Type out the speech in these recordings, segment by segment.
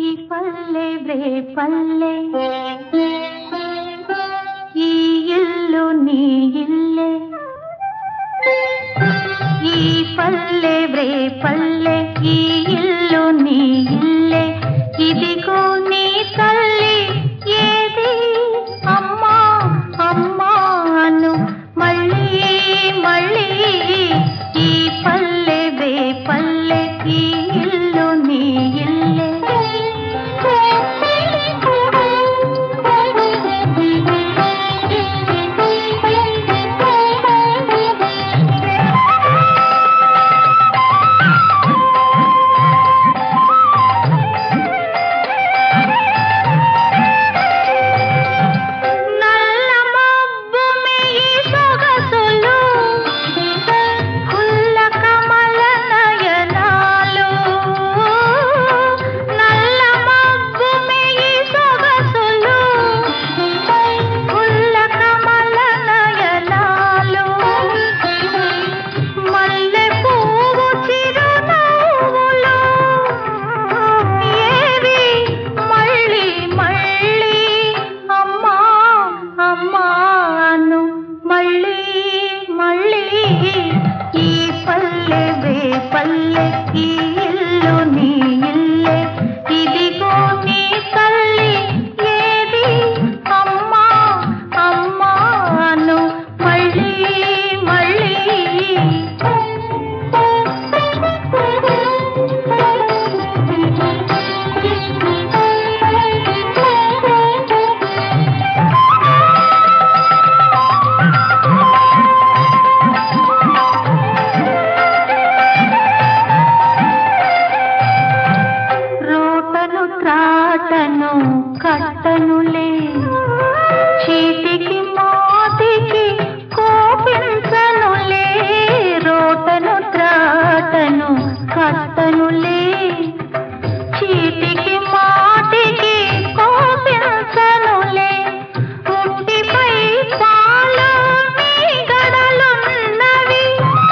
పల్లె వ్రే పల్లె ఈ ఇల్లు నీ ఇల్లే ఈ పల్లె వ్రే పల్లె ఈ ఇల్లు నీ ఇల్లే ఇదిగో నీ తల్లి ఏది అమ్మా అమ్మా అను మళ్ళీ మళ్ళీ ఈ పల్లె వే పల్లె ఈ ఇల్లు నీ ఇల్లే నల్ల మబ్బు మీ సొగసులు కుల్ల కమల నయనాలు నల్ల మబ్బు మీ సొగసులు కుల్ల కమల నయనాలు మల్లె పువ్వు చిరునవ్వులు ఏవి మళ్ళీ మళ్ళీ అమ్మా అమ్మాను మళ్ళీ మళ్ళీ ఈ పల్లె వే పల్లె ఈ ఇల్లు నీ ఇల్లే ఇదిగో నీ తల్లి ఏది అమ్మా అమ్మాను మళ్ళీ మళ్ళీ రోటను త్రాటను కట్టనులే చీటికి మాటికి కోపించనులే రోటను త్రాటను కట్టనులే చీటికి మాటికి కోపించనులే ముట్టిపై పాలు మీ గడలున్నవి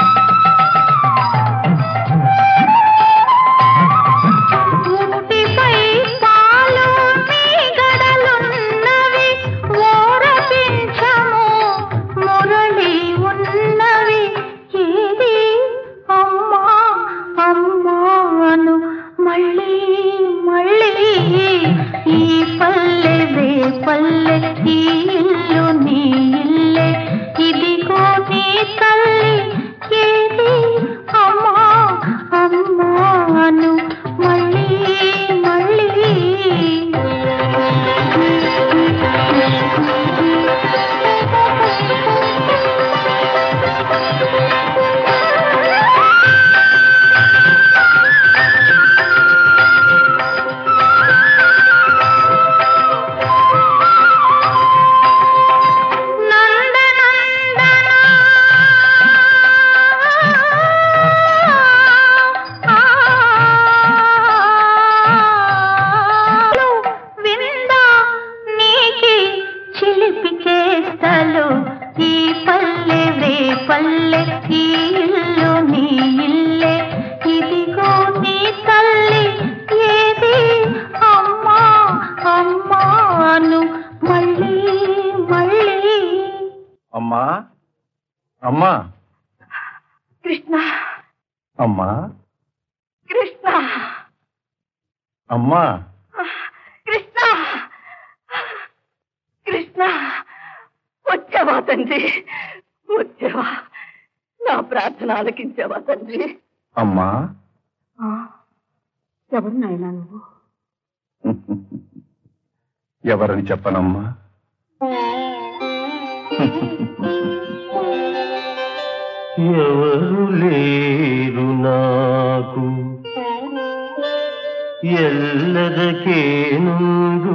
ముట్టిపై పాలు మీ గడలున్నవి ఓరపించము మురళి ఉన్నవి ఏది అమ్మా అమ్మాను మళ్ళీ మళ్ళీ ఈ పల్లె వే పల్లె ఈ ఇల్లు నీ ఇల్లే ఇదిగో నీ తల్లి ఏది అమ్మా అమ్మాను మళ్ళీ మళ్ళీ విందా నీకి చిలిపి చేస్తలు ఈ పల్లె వే పల్లె ఈ ఇల్లు నీ ఇల్లే ఇదిగో నీ తల్లి ఏది అమ్మా అమ్మాను మళ్ళీ మళ్ళీ అమ్మా అమ్మా కృష్ణ అమ్మా కృష్ణ అమ్మా కృష్ణ కృష్ణ వచ్చావా తండ్రి వచ్చావా నా ప్రార్థన ఆలకించావా తండ్రి అమ్మా ఎవరు నాయనా నువ్వు ఎవరని చెప్పనమ్మా ఎవరు లేరు నాకు ఎల్లదకే నుండు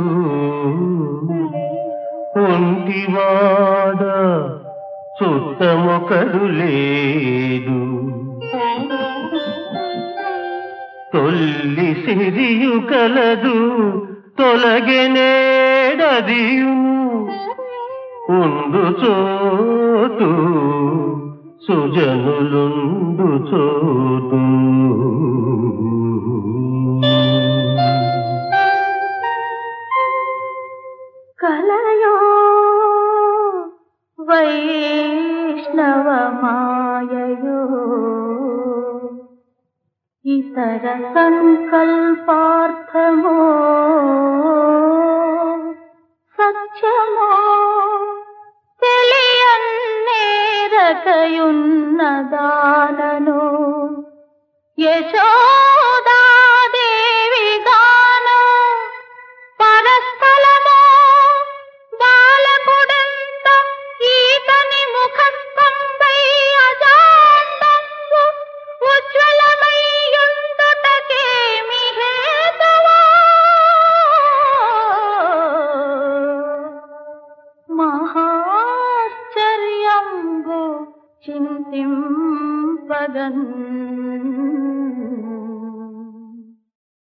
ఒంటివాడ చుట్టమొకడు లేదు తొల్లి సిరియు కలదు తొలగెనేడదియును ఉండు చోటు సుజనులుండు చోటు సంకల్పార్థమో సత్యమో తెలియన్నేరకయున్నదానను